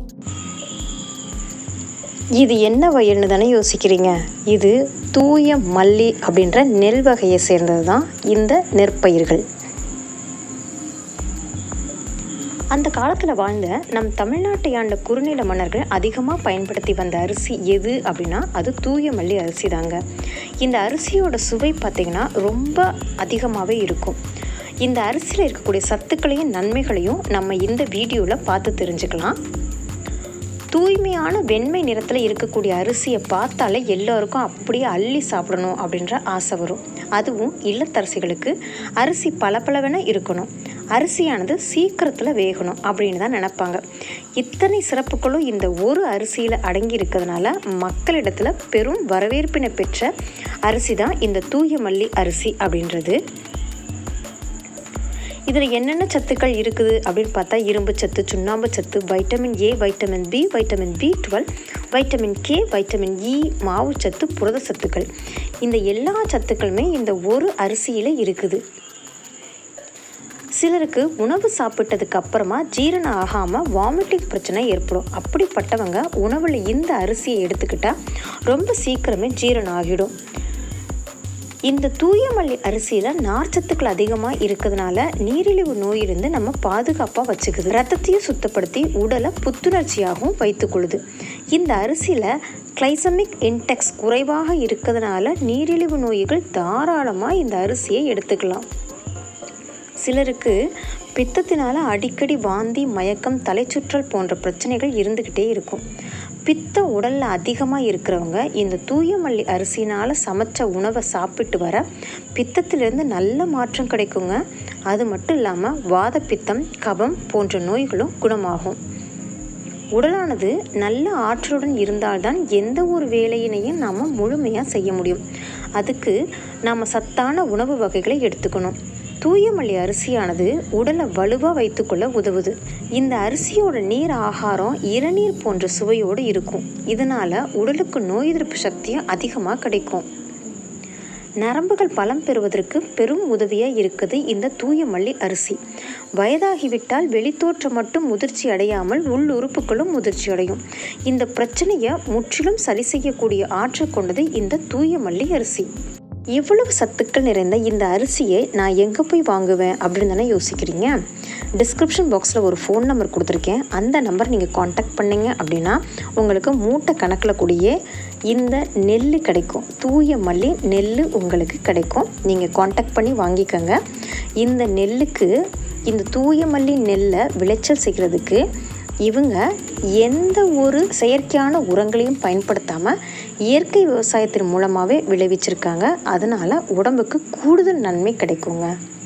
இது என்ன வயல்னு தானே யோசிக்கிறீங்க இது தூய மல்லி அப்படின்ற நெல் வகையை சேர்ந்தது தான் இந்த நெற்பயிர்கள் அந்த காலத்தில் வாழ்ந்த நம் தமிழ்நாட்டை ஆண்ட குறுநில மன்னர்கள் அதிகமாக பயன்படுத்தி வந்த அரிசி எது அப்படின்னா அது தூய மல்லி அரிசி தாங்க இந்த அரிசியோட சுவை பார்த்திங்கன்னா ரொம்ப அதிகமாகவே இருக்கும் இந்த அரிசியில் இருக்கக்கூடிய சத்துக்களையும் நன்மைகளையும் நம்ம இந்த வீடியோவில் பார்த்து தெரிஞ்சுக்கலாம் தூய்மையான வெண்மை நிறத்தில் இருக்கக்கூடிய அரிசியை பார்த்தாலே எல்லோருக்கும் அப்படியே அள்ளி சாப்பிடணும் அப்படின்ற ஆசை வரும் அதுவும் இல்லத்தரசிகளுக்கு அரிசி பளபளவென இருக்கணும் அரிசியானது சீக்கிரத்தில் வேகணும் அப்படின்னு தான் நினப்பாங்க இத்தனை சிறப்புகளும் இந்த ஒரு அரிசியில் அடங்கி இருக்கிறதுனால மக்களிடத்தில் பெரும் வரவேற்பினை பெற்ற அரிசி தான் இந்த தூய மல்லி அரிசி அப்படின்றது இதில் என்னென்ன சத்துக்கள் இருக்குது அப்படின்னு பார்த்தா இரும்பு சத்து சுண்ணாம்பு சத்து vitamin A vitamin B vitamin B twelve vitamin K vitamin E மாவு சத்து புரத சத்துக்கள் இந்த எல்லா சத்துக்களுமே இந்த ஒரு அரிசியில் இருக்குது சிலருக்கு உணவு சாப்பிட்டதுக்கு அப்புறமா ஜீரணம் ஆகாமல் வாமிட்டிங் பிரச்சனை ஏற்படும் அப்படிப்பட்டவங்க உணவில் இந்த அரிசியை எடுத்துக்கிட்டால் ரொம்ப சீக்கிரமே ஜீரணம் ஆகிடும் இந்த தூயமல்லி அரிசியில் நார்ச்சத்துக்கள் அதிகமாக இருக்கிறதுனால நீரிழிவு நோயிலிருந்து நம்ம பாதுகாப்பாக வச்சுக்குது ரத்தத்தையும் சுத்தப்படுத்தி உடலை புத்துணர்ச்சியாகவும் வைத்துக்கொள்ளுது இந்த அரிசியில் கிளைசமிக் இன்டெக்ஸ் குறைவாக இருக்கிறதுனால நீரிழிவு நோய்கள் தாராளமாக இந்த அரிசியை எடுத்துக்கலாம் சிலருக்கு பித்தத்தினால் அடிக்கடி வாந்தி மயக்கம் தலைச்சுற்றல் போன்ற பிரச்சனைகள் இருந்துக்கிட்டே இருக்கும் பித்த உடலில் அதிகமாக இருக்கிறவங்க இந்த தூய மல்லி அரிசினால் சமைச்ச உணவை சாப்பிட்டு வர பித்தத்திலிருந்து நல்ல மாற்றம் கிடைக்குங்க அது மட்டும் இல்லாமல் வாத பித்தம் கபம் போன்ற நோய்களும் குணமாகும் உடலானது நல்ல ஆற்றலுடன் இருந்தால்தான் எந்த ஒரு வேலையினையும் நாம் முழுமையாக செய்ய முடியும் அதுக்கு நாம் சத்தான உணவு வகைகளை எடுத்துக்கணும் தூயமல்லி அரிசியானது உடலை வலுவாக வைத்துக்கொள்ள உதவுது இந்த அரிசியோட நீர் ஆகாரம் இளநீர் போன்ற சுவையோடு இருக்கும் இதனால் உடலுக்கு நோய் எதிர்ப்பு சக்தியும் அதிகமாக கிடைக்கும் நரம்புகள் பலம் பெறுவதற்கு பெரும் உதவியாக இருக்குது இந்த தூய மல்லி அரிசி வயதாகிவிட்டால் வெளித்தோற்றம் மட்டும் முதிர்ச்சி அடையாமல் உள் உறுப்புகளும் முதிர்ச்சி அடையும் இந்த பிரச்சனையை முற்றிலும் சரி செய்யக்கூடிய ஆற்றல் கொண்டது இந்த தூய மல்லி அரிசி இவ்வளவு சத்துக்கள் நிறைந்த இந்த அரிசியை நான் எங்கே போய் வாங்குவேன் அப்படின்னு தானே யோசிக்கிறீங்க டிஸ்கிரிப்ஷன் பாக்ஸில் ஒரு ஃபோன் நம்பர் கொடுத்துருக்கேன் அந்த நம்பர் நீங்கள் காண்டாக்ட் பண்ணிங்க அப்படின்னா உங்களுக்கு மூட்டை கணக்கில் கூடிய இந்த நெல் கிடைக்கும் தூய மல்லி நெல் உங்களுக்கு கிடைக்கும் நீங்கள் காண்டாக்ட் பண்ணி வாங்கிக்கோங்க இந்த நெல்லுக்கு இந்த தூய மல்லி நெல்லை விளைச்சல் செய்கிறதுக்கு இவங்க எந்த ஒரு செயற்கையான உரங்களையும் பயன்படுத்தாமல் இயற்கை விவசாயத்தின் மூலமாகவே விளைவிச்சிருக்காங்க அதனால் உடம்புக்கு கூடுதல் நன்மை கிடைக்குங்க